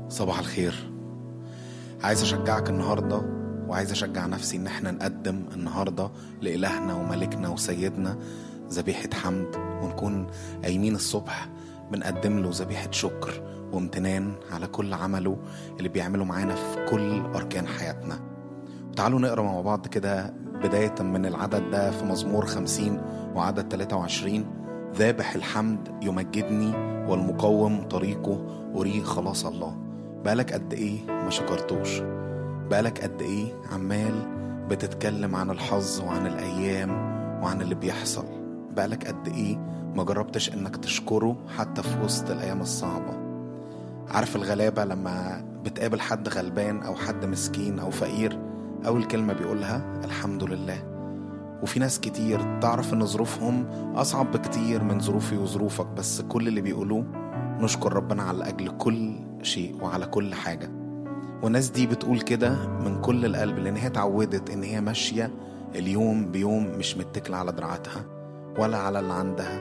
صباح الخير عايز اشجعك النهارده وعايز اشجع نفسي ان احنا نقدم النهارده لالهنا وملكنا وسيدنا ذبيحه حمد ونكون قايمين الصبح بنقدم له ذبيحه شكر وامتنان على كل عمله اللي بيعمله معانا في كل اركان حياتنا وتعالوا نقرا مع بعض كده بداية من العدد ده في مزمور خمسين وعدد 23 ذابح الحمد يمجدني والمقوم طريقه أريه خلاص الله بقالك قد إيه ما شكرتوش بقالك قد إيه عمال بتتكلم عن الحظ وعن الأيام وعن اللي بيحصل بقالك قد إيه ما جربتش إنك تشكره حتى في وسط الأيام الصعبة عارف الغلابة لما بتقابل حد غلبان أو حد مسكين أو فقير أول كلمة بيقولها الحمد لله وفي ناس كتير تعرف إن ظروفهم أصعب بكتير من ظروفي وظروفك بس كل اللي بيقولوه نشكر ربنا على أجل كل شيء وعلى كل حاجة والناس دي بتقول كده من كل القلب لأن هي اتعودت إن هي ماشية اليوم بيوم مش متكلة على دراعاتها ولا على اللي عندها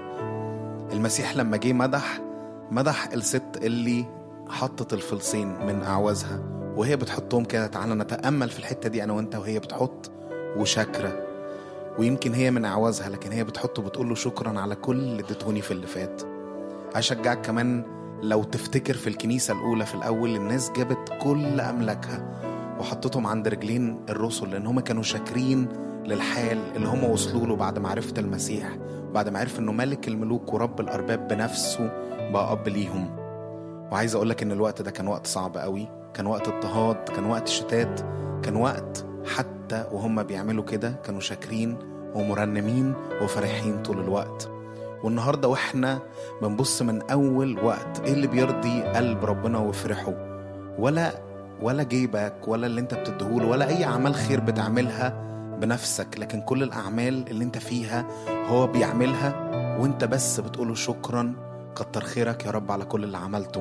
المسيح لما جه مدح مدح الست اللي حطت الفلسين من أعوازها وهي بتحطهم كده تعالى نتأمل في الحتة دي أنا وأنت وهي بتحط وشاكرة ويمكن هي من أعوازها لكن هي بتحط وبتقول له شكرا على كل اللي اديتهوني في اللي فات أشجعك كمان لو تفتكر في الكنيسة الأولى في الأول الناس جابت كل أملاكها وحطتهم عند رجلين الرسل لأن هم كانوا شاكرين للحال اللي هم وصلوا له بعد معرفة المسيح بعد ما عرف إنه ملك الملوك ورب الأرباب بنفسه بقى أب ليهم وعايز أقولك إن الوقت ده كان وقت صعب قوي كان وقت اضطهاد كان وقت شتات كان وقت حتى وهم بيعملوا كده كانوا شاكرين ومرنمين وفرحين طول الوقت والنهارده واحنا بنبص من اول وقت ايه اللي بيرضي قلب ربنا ويفرحه ولا ولا جيبك ولا اللي انت بتديهوله ولا اي اعمال خير بتعملها بنفسك لكن كل الاعمال اللي انت فيها هو بيعملها وانت بس بتقوله شكرا كتر خيرك يا رب على كل اللي عملته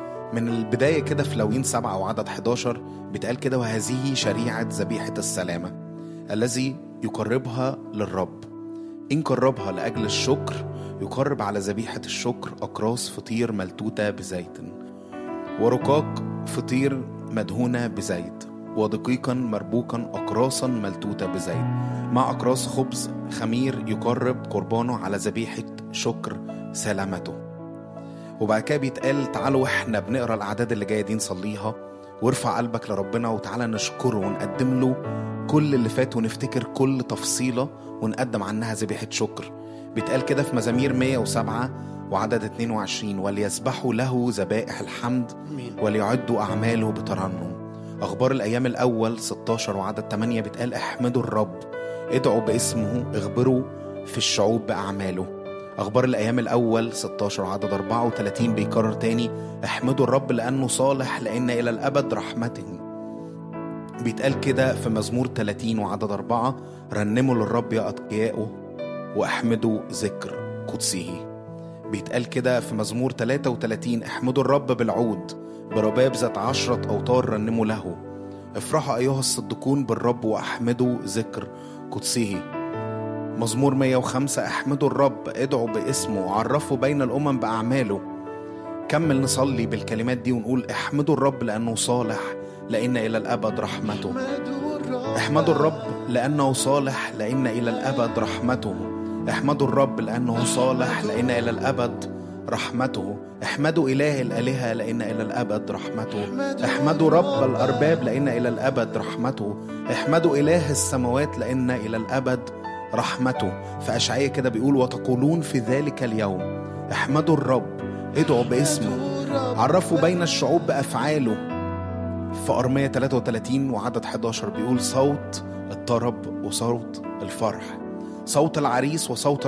من البداية كده في لوين سبعة وعدد 11 بيتقال كده وهذه شريعة ذبيحة السلامة الذي يقربها للرب إن قربها لأجل الشكر يقرب على ذبيحة الشكر أقراص فطير ملتوتة بزيت ورقاق فطير مدهونة بزيت ودقيقا مربوكا أقراصا ملتوتة بزيت مع أقراص خبز خمير يقرب قربانه على ذبيحة شكر سلامته وبعد كده بيتقال تعالوا احنا بنقرا الاعداد اللي جايه دي نصليها وارفع قلبك لربنا وتعالى نشكره ونقدم له كل اللي فات ونفتكر كل تفصيله ونقدم عنها ذبيحه شكر بيتقال كده في مزامير 107 وعدد 22 وليسبحوا له ذبائح الحمد وليعدوا اعماله بترنم اخبار الايام الاول 16 وعدد 8 بيتقال احمدوا الرب ادعوا باسمه اخبروا في الشعوب باعماله أخبار الأيام الأول 16 عدد 34 بيكرر تاني احمدوا الرب لأنه صالح لأن إلى الأبد رحمته بيتقال كده في مزمور 30 وعدد 4 رنموا للرب يا أتقياؤه واحمدوا ذكر قدسه بيتقال كده في مزمور 33 احمدوا الرب بالعود برباب ذات عشرة أوتار رنموا له افرحوا أيها الصديقون بالرب واحمدوا ذكر قدسه مزمور 105 احمدوا الرب ادعوا باسمه وعرفوا بين الامم باعماله كمل نصلي بالكلمات دي ونقول احمدوا الرب لانه صالح لان الى الابد رحمته احمدوا الرب لانه صالح لان الى الابد رحمته احمدوا الرب لانه صالح لان الى الابد رحمته احمدوا اله الالهه لان الى الابد رحمته احمدوا رب الارباب لان الى الابد رحمته احمدوا اله السماوات لان الى الابد رحمته في أشعية كده بيقول وتقولون في ذلك اليوم احمدوا الرب ادعوا باسمه عرفوا بين الشعوب بأفعاله في أرمية 33 وعدد 11 بيقول صوت الطرب وصوت الفرح صوت العريس وصوت